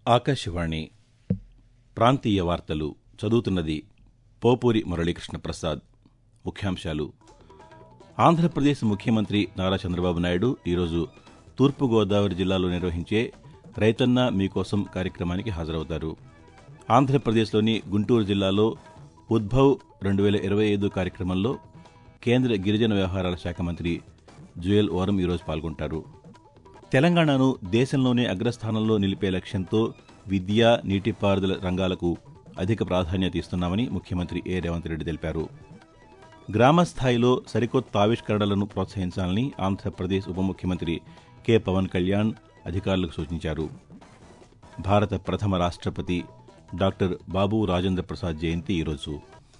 ఆకాశవాణి ప్రాంతీయ వార్తలు చదువుతున్నది పోపూరి మురళీకృష్ణ ప్రసాద్ ముఖ్యాంశాలు ఆంధ్రప్రదేశ్ ముఖ్యమంత్రి నారా చంద్రబాబు నాయుడు ఈరోజు తూర్పుగోదావరి జిల్లాలో నిర్వహించే రైతన్న మీకోసం కార్యక్రమానికి హాజరవుతారు ఆంధ్రప్రదేశ్లోని గుంటూరు జిల్లాలో ఉద్భవ్ రెండు వేల ఇరవై ఐదు కార్యక్రమంలో కేంద్ర గిరిజన వ్యవహారాల శాఖ మంత్రి జుయల్ ఓరం ఈరోజు పాల్గొంటారు తెలంగాణను దేశంలోనే అగ్రస్థానంలో నిలిపే లక్ష్యంతో విద్య నీటిపారుదల రంగాలకు అధిక ప్రాధాన్యత ఇస్తున్నామని ముఖ్యమంత్రి ఏ రేవంత్ రెడ్డి తెలిపారు గ్రామ స్థాయిలో సరికొత్త ఆవిష్కరణలను ప్రోత్సహించాలని ఆంధ్రప్రదేశ్ ఉప ముఖ్యమంత్రి కె పవన్ కళ్యాణ్ అధికారులకు సూచించారు భారత ప్రథమ రాష్ట్రపతి డాక్టర్ బాబు రాజేంద్ర ప్రసాద్ జయంతి ఈరోజు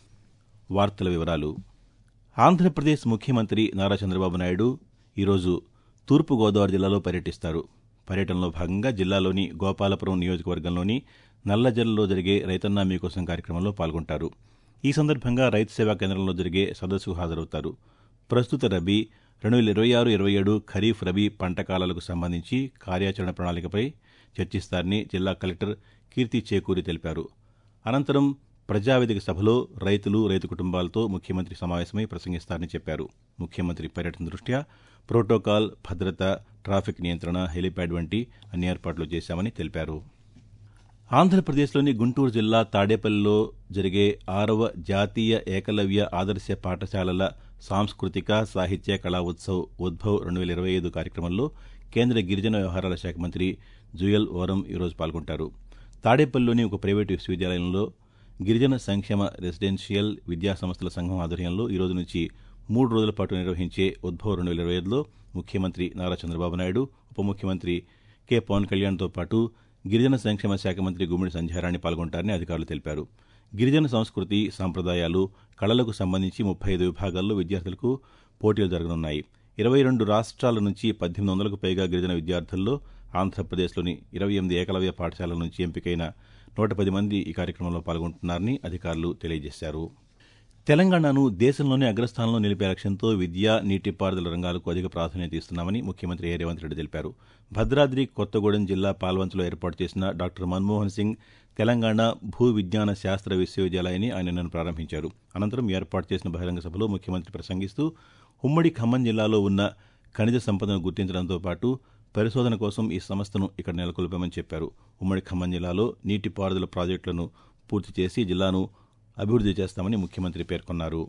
వార్తల వివరాలు ఆంధ్రప్రదేశ్ ముఖ్యమంత్రి నారా చంద్రబాబు నాయుడు ఈరోజు తూర్పుగోదావరి జిల్లాలో పర్యటిస్తారు పర్యటనలో భాగంగా జిల్లాలోని గోపాలపురం నియోజకవర్గంలోని నల్లజర్లలో జరిగే రైతన్నా మీకోసం కార్యక్రమంలో పాల్గొంటారు ఈ సందర్భంగా రైతు సేవా కేంద్రంలో జరిగే సదస్సుకు హాజరవుతారు ప్రస్తుత రబీ రెండు వేల ఇరవై ఆరు ఇరవై ఏడు ఖరీఫ్ రబీ పంట కాలాలకు సంబంధించి కార్యాచరణ ప్రణాళికపై చర్చిస్తారని జిల్లా కలెక్టర్ కీర్తి చేకూరి తెలిపారు అనంతరం ప్రజావేదిక సభలో రైతులు రైతు కుటుంబాలతో ముఖ్యమంత్రి సమావేశమై ప్రసంగిస్తారని చెప్పారు ముఖ్యమంత్రి పర్యటన దృష్ట్యా ప్రోటోకాల్ భద్రత ట్రాఫిక్ నియంత్రణ హెలిప్యాడ్ వంటి అన్ని ఏర్పాట్లు చేశామని తెలిపారు ఆంధ్రప్రదేశ్లోని గుంటూరు జిల్లా తాడేపల్లిలో జరిగే ఆరవ జాతీయ ఏకలవ్య ఆదర్శ పాఠశాలల సాంస్కృతిక సాహిత్య కళా ఉత్సవ్ ఉద్భవ్ రెండు వేల ఇరవై ఐదు కార్యక్రమంలో కేంద్ర గిరిజన వ్యవహారాల శాఖ మంత్రి జుయల్ ఓరం ఈరోజు పాల్గొంటారు తాడేపల్లిలోని ఒక ప్రైవేటు విశ్వవిద్యాలయంలో గిరిజన సంక్షేమ రెసిడెన్షియల్ విద్యా సంస్థల సంఘం ఆధ్వర్యంలో ఈ రోజు నుంచి మూడు రోజుల పాటు నిర్వహించే ఉద్భవ్ రెండు వేల ఇరవై ఐదులో ముఖ్యమంత్రి నారా చంద్రబాబు నాయుడు ఉప ముఖ్యమంత్రి కె పవన్ కళ్యాణ్తో పాటు గిరిజన సంక్షేమ శాఖ మంత్రి గుమ్మిడి సంధ్యారాణి పాల్గొంటారని అధికారులు తెలిపారు గిరిజన సంస్కృతి సాంప్రదాయాలు కళలకు సంబంధించి ముప్పై ఐదు విభాగాల్లో విద్యార్థులకు పోటీలు జరగనున్నాయి ఇరవై రెండు రాష్ట్రాల నుంచి పద్దెనిమిది వందలకు పైగా గిరిజన విద్యార్థుల్లో ఆంధ్రప్రదేశ్లోని ఇరవై ఎనిమిది ఏకలవ్య పాఠశాలల నుంచి ఎంపికైన నూట పది మంది ఈ కార్యక్రమంలో పాల్గొంటున్నారని అధికారులు తెలియజేశారు తెలంగాణను దేశంలోనే అగ్రస్థానంలో నిలిపే లక్ష్యంతో విద్య నీటిపారుదల రంగాలకు అధిక ప్రాధాన్యత ఇస్తున్నామని ముఖ్యమంత్రి ఏ రేవంత్ రెడ్డి తెలిపారు భద్రాద్రి కొత్తగూడెం జిల్లా పాల్వంచలో ఏర్పాటు చేసిన డాక్టర్ మన్మోహన్ సింగ్ తెలంగాణ భూ విజ్ఞాన శాస్త్ర విశ్వవిద్యాలయాన్ని ఆయన నిన్న ప్రారంభించారు అనంతరం ఏర్పాటు చేసిన బహిరంగ సభలో ముఖ్యమంత్రి ప్రసంగిస్తూ ఉమ్మడి ఖమ్మం జిల్లాలో ఉన్న ఖనిజ సంపదను గుర్తించడంతో పాటు పరిశోధన కోసం ఈ సంస్థను ఇక్కడ నెలకొల్పామని చెప్పారు ఉమ్మడి ఖమ్మం జిల్లాలో నీటిపారుదల ప్రాజెక్టులను పూర్తి చేసి జిల్లాను అభివృద్ది చేస్తామని ముఖ్యమంత్రి పేర్కొన్నారు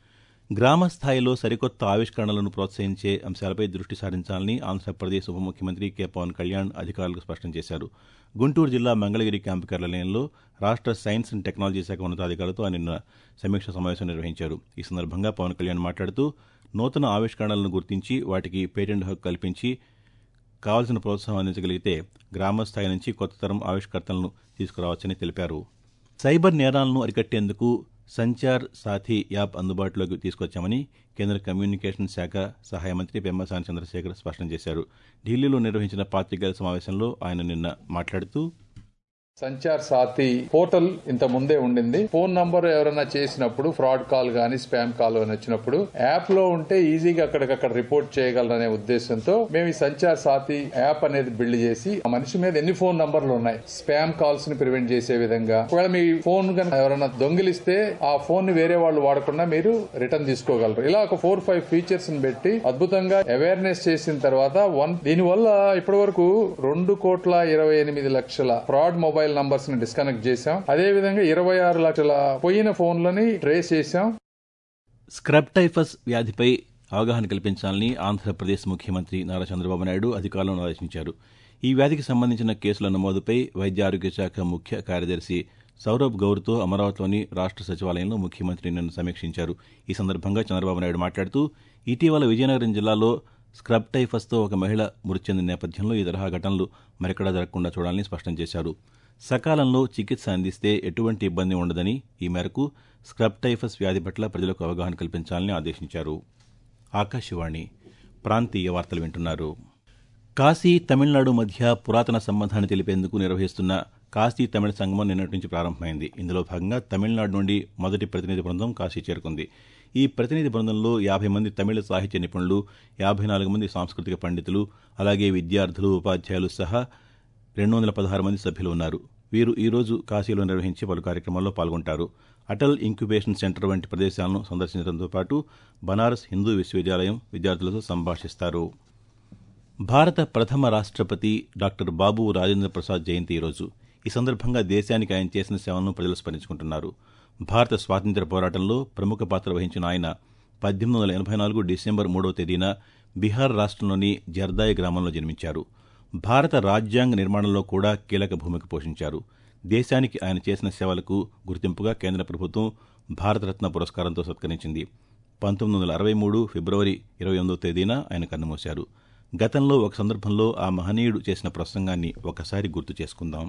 గ్రామ స్థాయిలో సరికొత్త ఆవిష్కరణలను ప్రోత్సహించే అంశాలపై దృష్టి సారించాలని ఆంధ్రప్రదేశ్ ఉప ముఖ్యమంత్రి కె పవన్ కళ్యాణ్ అధికారులకు స్పష్టం చేశారు గుంటూరు జిల్లా మంగళగిరి క్యాంపు కార్యాలయంలో రాష్ట్ర సైన్స్ అండ్ టెక్నాలజీ శాఖ ఉన్నతాధికారులతో ఆయన నిన్న సమీక్ష సమావేశం నిర్వహించారు ఈ సందర్భంగా పవన్ కళ్యాణ్ మాట్లాడుతూ నూతన ఆవిష్కరణలను గుర్తించి వాటికి పేటెంట్ హక్కు కల్పించి కావలసిన ప్రోత్సాహం అందించగలిగితే గ్రామ స్థాయి నుంచి కొత్త తరం ఆవిష్కర్తలను తీసుకురావచ్చని తెలిపారు సైబర్ నేరాలను అరికట్టేందుకు సంచార్ సాథీ యాప్ అందుబాటులోకి తీసుకొచ్చామని కేంద్ర కమ్యూనికేషన్ శాఖ సహాయ మంత్రి పెమ్మసాని చంద్రశేఖర్ స్పష్టం చేశారు ఢిల్లీలో నిర్వహించిన పాతికేయుల సమావేశంలో ఆయన నిన్న మాట్లాడుతూ సంచార్ సాతి పోర్టల్ ఇంత ముందే ఉండింది ఫోన్ నంబర్ ఎవరైనా చేసినప్పుడు ఫ్రాడ్ కాల్ గానీ స్పామ్ కాల్ గానీ వచ్చినప్పుడు యాప్ లో ఉంటే ఈజీగా అక్కడికక్కడ రిపోర్ట్ చేయగలరనే ఉద్దేశంతో మేము ఈ సంచార్ సాతి యాప్ అనేది బిల్డ్ చేసి ఆ మనిషి మీద ఎన్ని ఫోన్ నంబర్లు ఉన్నాయి స్పామ్ కాల్స్ ని ప్రివెంట్ చేసే విధంగా ఒకవేళ మీ ఫోన్ కనుక ఎవరైనా దొంగిలిస్తే ఆ ఫోన్ ని వేరే వాళ్ళు వాడకుండా మీరు రిటర్న్ తీసుకోగలరు ఇలా ఒక ఫోర్ ఫైవ్ ఫీచర్స్ ని పెట్టి అద్భుతంగా అవేర్నెస్ చేసిన తర్వాత వన్ దీని వల్ల ఇప్పటి వరకు రెండు కోట్ల ఇరవై ఎనిమిది లక్షల ఫ్రాడ్ మొబైల్ మొబైల్ నంబర్స్ ని డిస్కనెక్ట్ చేశాం అదే విధంగా ఇరవై ఆరు లక్షల పోయిన ఫోన్లని ట్రేస్ చేశాం స్క్రబ్ టైఫస్ వ్యాధిపై అవగాహన కల్పించాలని ఆంధ్రప్రదేశ్ ముఖ్యమంత్రి నారా చంద్రబాబు నాయుడు అధికారులను ఆదేశించారు ఈ వ్యాధికి సంబంధించిన కేసుల నమోదుపై వైద్య ఆరోగ్య శాఖ ముఖ్య కార్యదర్శి సౌరభ్ గౌర్తో అమరావతిలోని రాష్ట్ర సచివాలయంలో ముఖ్యమంత్రి నిన్న సమీక్షించారు ఈ సందర్భంగా చంద్రబాబు నాయుడు మాట్లాడుతూ ఇటీవల విజయనగరం జిల్లాలో స్క్రబ్ టైఫస్తో ఒక మహిళ మృతి చెందిన నేపథ్యంలో ఈ తరహా ఘటనలు మరెక్కడా జరగకుండా చూడాలని స్పష్టం చేశారు సకాలంలో చికిత్స అందిస్తే ఎటువంటి ఇబ్బంది ఉండదని ఈ మేరకు స్క్రబ్ టైఫస్ వ్యాధి పట్ల ప్రజలకు అవగాహన కల్పించాలని ఆదేశించారు ఆకాశవాణి ప్రాంతీయ వార్తలు వింటున్నారు కాశీ తమిళనాడు మధ్య పురాతన సంబంధాన్ని తెలిపేందుకు నిర్వహిస్తున్న కాశీ తమిళ సంగమం నిన్నటి నుంచి ప్రారంభమైంది ఇందులో భాగంగా తమిళనాడు నుండి మొదటి ప్రతినిధి బృందం కాశీ చేరుకుంది ఈ ప్రతినిధి బృందంలో యాభై మంది తమిళ సాహిత్య నిపుణులు యాభై నాలుగు మంది సాంస్కృతిక పండితులు అలాగే విద్యార్థులు ఉపాధ్యాయులు సహా రెండు వందల పదహారు మంది సభ్యులు ఉన్నారు వీరు ఈ రోజు కాశీలో నిర్వహించే పలు కార్యక్రమాల్లో పాల్గొంటారు అటల్ ఇంక్యుబేషన్ సెంటర్ వంటి ప్రదేశాలను సందర్శించడంతో పాటు బనారస్ హిందూ విశ్వవిద్యాలయం విద్యార్థులతో సంభాషిస్తారు భారత ప్రథమ రాష్ట్రపతి డాక్టర్ బాబు రాజేంద్ర ప్రసాద్ జయంతి ఈరోజు ఈ సందర్భంగా దేశానికి ఆయన చేసిన సేవలను ప్రజలు స్మరించుకుంటున్నారు భారత స్వాతంత్ర్య పోరాటంలో ప్రముఖ పాత్ర వహించిన ఆయన పద్దెనిమిది వందల ఎనభై నాలుగు డిసెంబర్ మూడవ తేదీన బీహార్ రాష్ట్రంలోని జర్దాయి గ్రామంలో జన్మించారు భారత రాజ్యాంగ నిర్మాణంలో కూడా కీలక భూమిక పోషించారు దేశానికి ఆయన చేసిన సేవలకు గుర్తింపుగా కేంద్ర ప్రభుత్వం భారతరత్న పురస్కారంతో సత్కరించింది పంతొమ్మిది వందల అరవై మూడు ఫిబ్రవరి ఇరవై ఎనిమిదో తేదీన ఆయన కన్నుమూశారు గతంలో ఒక సందర్భంలో ఆ మహనీయుడు చేసిన ప్రసంగాన్ని ఒకసారి గుర్తు చేసుకుందాం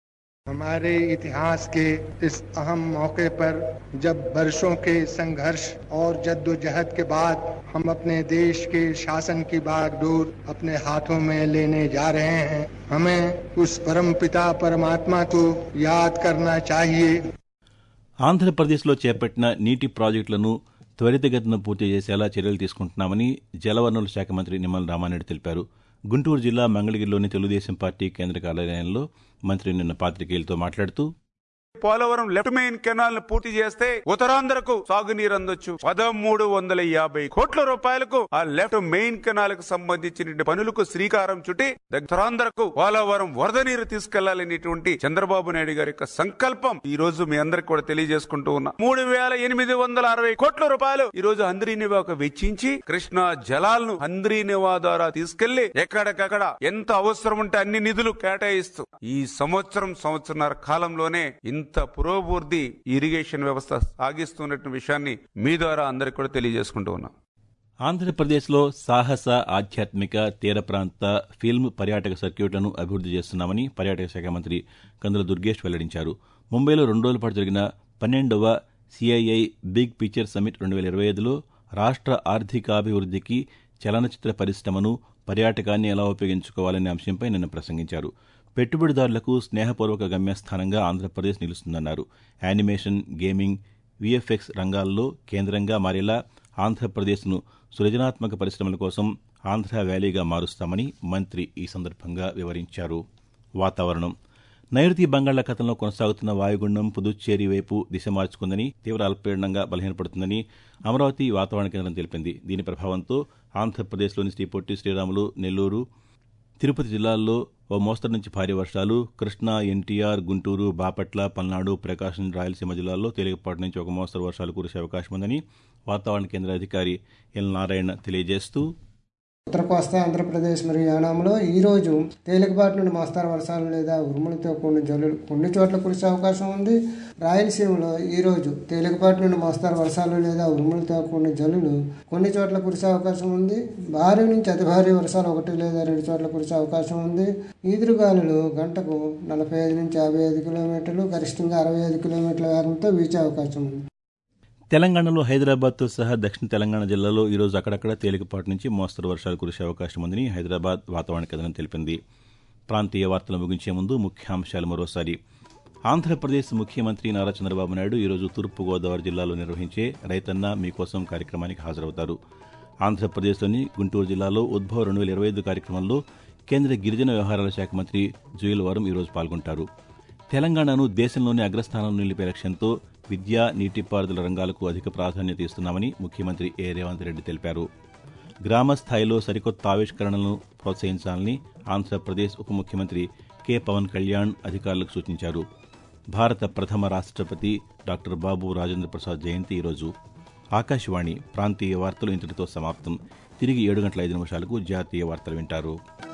हमारे इतिहास के इस अहम मौके पर जब वर्षों के संघर्ष और जद्दोजहद के बाद हम अपने देश के शासन की बागडोर अपने हाथों में लेने जा रहे हैं हमें उस परम पिता परमात्मा को याद करना चाहिए ఆంధ్రప్రదేశ్లో చేపట్టిన నీటి ప్రాజెక్టులను త్వరితగతిన పూర్తి చేసేలా చర్యలు తీసుకుంటున్నామని జలవనరుల శాఖ మంత్రి నిమ్మల రామారెడ్డి తెలిపారు గుంటూరు జిల్లా మంగళగిరిలోని తెలుగుదేశం పార్టీ కేంద్ర కార్యాలయంలో మంత్రి నిన్న పాతికేయులతో మాట్లాడుతూ పోలవరం లెఫ్ట్ మెయిన్ కెనాల్ ను పూర్తి చేస్తే ఉత్తరాంధ్రకు సాగునీరు అందొచ్చు పదమూడు వందల యాభై కోట్ల రూపాయలకు ఆ లెఫ్ట్ మెయిన్ కెనాల్ కు సంబంధించిన పనులకు శ్రీకారం చుట్టి ఉత్తరాంధ్రకు పోలవరం వరద నీరు తీసుకెళ్లాలనేటువంటి చంద్రబాబు నాయుడు గారి యొక్క సంకల్పం ఈ రోజు మీ అందరికి కూడా తెలియజేసుకుంటూ ఉన్నా మూడు వేల ఎనిమిది వందల అరవై కోట్ల రూపాయలు ఈ రోజు హంద్రీనివాకు వెచ్చించి కృష్ణా జలాలను హంద్రీనివా ద్వారా తీసుకెళ్లి ఎక్కడికక్కడ ఎంత అవసరం ఉంటే అన్ని నిధులు కేటాయిస్తూ ఈ సంవత్సరం సంవత్సరన్నర కాలంలోనే ఇంత పురోభివృద్ధి ఇరిగేషన్ వ్యవస్థ సాగిస్తున్న విషయాన్ని మీ ద్వారా అందరికి కూడా తెలియజేసుకుంటూ ఉన్నాం ఆంధ్రప్రదేశ్లో సాహస ఆధ్యాత్మిక తీర ప్రాంత ఫిల్మ్ పర్యాటక సర్క్యూట్లను అభివృద్ది చేస్తున్నామని పర్యాటక శాఖ మంత్రి కందుల దుర్గేష్ వెల్లడించారు ముంబైలో రెండు రోజుల పాటు జరిగిన పన్నెండవ సిఐఐ బిగ్ పిక్చర్ సమిట్ రెండు వేల ఇరవై ఐదులో రాష్ట్ర ఆర్థికాభివృద్ధికి చలనచిత్ర పరిశ్రమను పర్యాటకాన్ని ఎలా ఉపయోగించుకోవాలనే అంశంపై నిన్న ప్రసంగించారు పెట్టుబడిదారులకు స్నేహపూర్వక గమ్యస్థానంగా ఆంధ్రప్రదేశ్ నిలుస్తుందన్నారు యానిమేషన్ గేమింగ్ విఎఫ్ఎక్స్ రంగాల్లో కేంద్రంగా మారేలా ఆంధ్రప్రదేశ్ను సృజనాత్మక పరిశ్రమల కోసం ఆంధ్ర వ్యాలీగా మారుస్తామని మంత్రి ఈ సందర్భంగా వివరించారు వాతావరణం నైరుతి బంగాళాఖాతంలో కొనసాగుతున్న వాయుగుండం పుదుచ్చేరి వైపు దిశ మార్చుకుందని తీవ్ర అల్పపీడనంగా బలహీనపడుతుందని అమరావతి వాతావరణ కేంద్రం తెలిపింది దీని ప్రభావంతో ఆంధ్రప్రదేశ్లోని శ్రీ పొట్టి శ్రీరాములు నెల్లూరు తిరుపతి జిల్లాల్లో ఓ మోస్తరు నుంచి భారీ వర్షాలు కృష్ణా ఎన్టీఆర్ గుంటూరు బాపట్ల పల్నాడు ప్రకాశం రాయలసీమ జిల్లాల్లో తేలికపాటి నుంచి ఒక మోస్తరు వర్షాలు కురిసే అవకాశం ఉందని వాతావరణ కేంద్ర అధికారి ఎల్ నారాయణ తెలియజేస్తూ ఉత్తర కోస్తా ఆంధ్రప్రదేశ్ మరియు యానాంలో ఈ రోజు తేలికపాటి నుండి మోస్తారు వర్షాలు లేదా ఉరుములతో కూడిన జల్లులు కొన్ని చోట్ల కురిసే అవకాశం ఉంది రాయలసీమలో ఈ రోజు తేలికపాటి నుండి మోస్తారు వర్షాలు లేదా ఉరుములతో కూడిన జల్లులు కొన్ని చోట్ల కురిసే అవకాశం ఉంది భారీ నుంచి అతి భారీ వర్షాలు ఒకటి లేదా రెండు చోట్ల కురిసే అవకాశం ఉంది ఈదురుగాలులు గంటకు నలభై ఐదు నుంచి యాభై ఐదు కిలోమీటర్లు గరిష్టంగా అరవై ఐదు కిలోమీటర్ల వేగంతో వీచే అవకాశం ఉంది తెలంగాణలో హైదరాబాద్తో సహా దక్షిణ తెలంగాణ జిల్లాలో ఈరోజు అక్కడక్కడ తేలికపాటి నుంచి మోస్తరు వర్షాలు కురిసే అవకాశం ఉందని హైదరాబాద్ వాతావరణ కేంద్రం తెలిపింది ప్రాంతీయ వార్తలు ముగించే ముందు ముఖ్యాంశాలు మరోసారి ఆంధ్రప్రదేశ్ ముఖ్యమంత్రి నారా చంద్రబాబు నాయుడు ఈరోజు తూర్పుగోదావరి జిల్లాలో నిర్వహించే రైతన్న మీకోసం కార్యక్రమానికి హాజరవుతారు ఆంధ్రప్రదేశ్లోని గుంటూరు జిల్లాలో ఉద్భవ రెండు వేల ఇరవై ఐదు కార్యక్రమంలో కేంద్ర గిరిజన వ్యవహారాల శాఖ మంత్రి జుయల్ వరం ఈరోజు పాల్గొంటారు తెలంగాణను దేశంలోని అగ్రస్థానంలో నిలిపే లక్ష్యంతో విద్యా నీటిపారుదల రంగాలకు అధిక ప్రాధాన్యత ఇస్తున్నామని ముఖ్యమంత్రి ఏ రేవంత్ రెడ్డి తెలిపారు గ్రామ స్థాయిలో సరికొత్త ఆవిష్కరణలను ప్రోత్సహించాలని ఆంధ్రప్రదేశ్ ఉప ముఖ్యమంత్రి కె పవన్ కళ్యాణ్ అధికారులకు సూచించారు భారత ప్రథమ రాష్ట్రపతి డాక్టర్ బాబు రాజేంద్ర ప్రసాద్ జయంతి ఈరోజు ఆకాశవాణి ప్రాంతీయ వార్తలు ఇంతటితో సమాప్తం తిరిగి ఏడు గంటల ఐదు నిమిషాలకు జాతీయ వార్తలు వింటారు